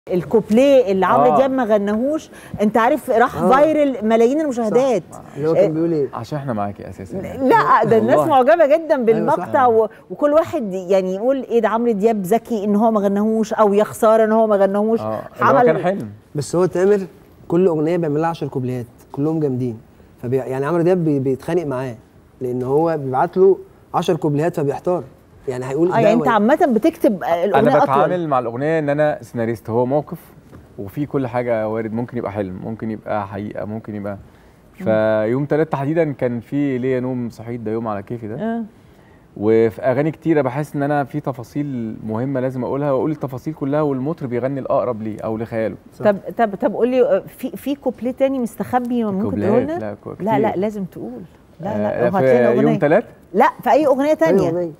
الكوبليه اللي عمرو آه. دياب ما غناهوش انت عارف راح آه. فايرل ملايين المشاهدات اللي هو كان بيقول ايه عشان احنا معاكي اساسا لا ده الناس والله. معجبه جدا بالمقطع صح. و... وكل واحد يعني يقول ايه ده عمرو دياب ذكي ان هو ما غناهوش او يا خساره ان هو ما غناهوش اه اللي هو كان حلم بس هو تامر كل اغنيه بيعمل لها 10 كوبليهات كلهم جامدين فبي... يعني عمرو دياب بي... بيتخانق معاه لان هو بيبعت له 10 كوبليهات فبيحتار يعني هيقول اه ده يعني انت ولا- عامه بتكتب آه، الاغنيه انا اطول بتعامل مع الاغنيه ان انا سيناريست هو موقف وفي كل حاجه وارد ممكن يبقى حلم ممكن يبقى حقيقه ممكن يبقى فيوم تلات تحديدا كان في ليا نوم صحيت ده يوم على كيفي ده آه. وفي اغاني كتيره بحس ان انا في تفاصيل مهمه لازم اقولها واقول التفاصيل كلها والمطرب يغني الاقرب ليه او لخياله طب طب طب قول لي آه، في في كوبليه تاني مستخبي ممكن كوبليهات، تقول لنا لا، كو- لا لا كتير. لازم تقول لا آه، لا وهات لنا في يوم اغنيه تلات لا في اي اغنيه أيوة تانية أغنية.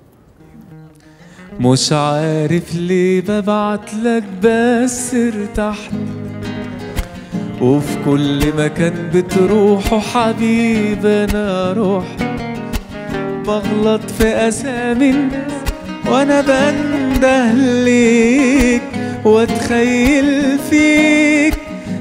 مش عارف ليه ببعت لك بس ارتحت وفي كل مكان بتروحوا حبيب انا روح بغلط في اسامي الناس وانا بنده ليك واتخيل فيك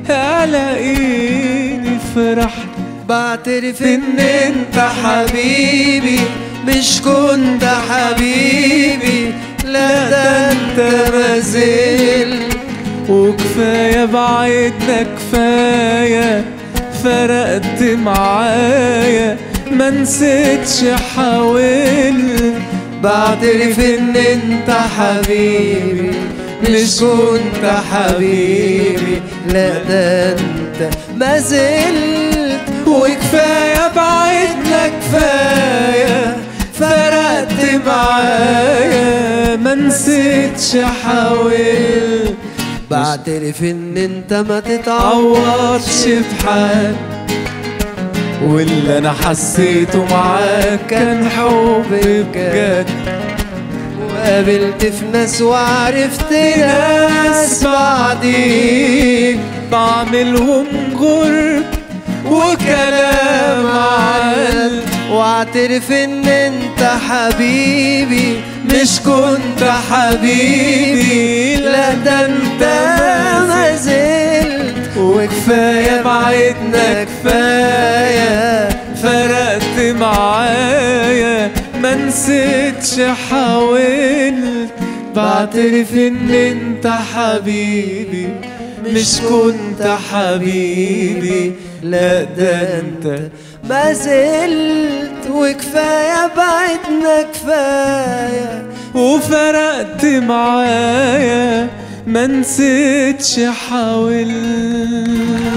الاقيني فرحت بعترف ان انت حبيبي مش كنت حبيبي لا ده انت ما زلت وكفايه بعدنا كفايه فرقت معايا ما نسيتش حاولت بعترف ان انت حبيبي مش كنت حبيبي لا ده انت ما زلت وكفايه بعدنا كفايه فرقت معايا ما نسيتش حاولت بعترف ان انت ما تتعوضش بحال واللي انا حسيته معاك كان حب بجد وقابلت في ناس وعرفت ناس بعديك بعملهم غرب وكلام عال واعترف ان انت حبيبي مش كنت حبيبي لا ده انت ما زلت وكفايه بعدنا كفايه فرقت معايا ما نسيتش حاولت بعترف ان انت حبيبي مش كنت حبيبي لا ده انت ما زلت وكفايه بعدنا كفايه وفرقت معايا ما نسيتش حاولت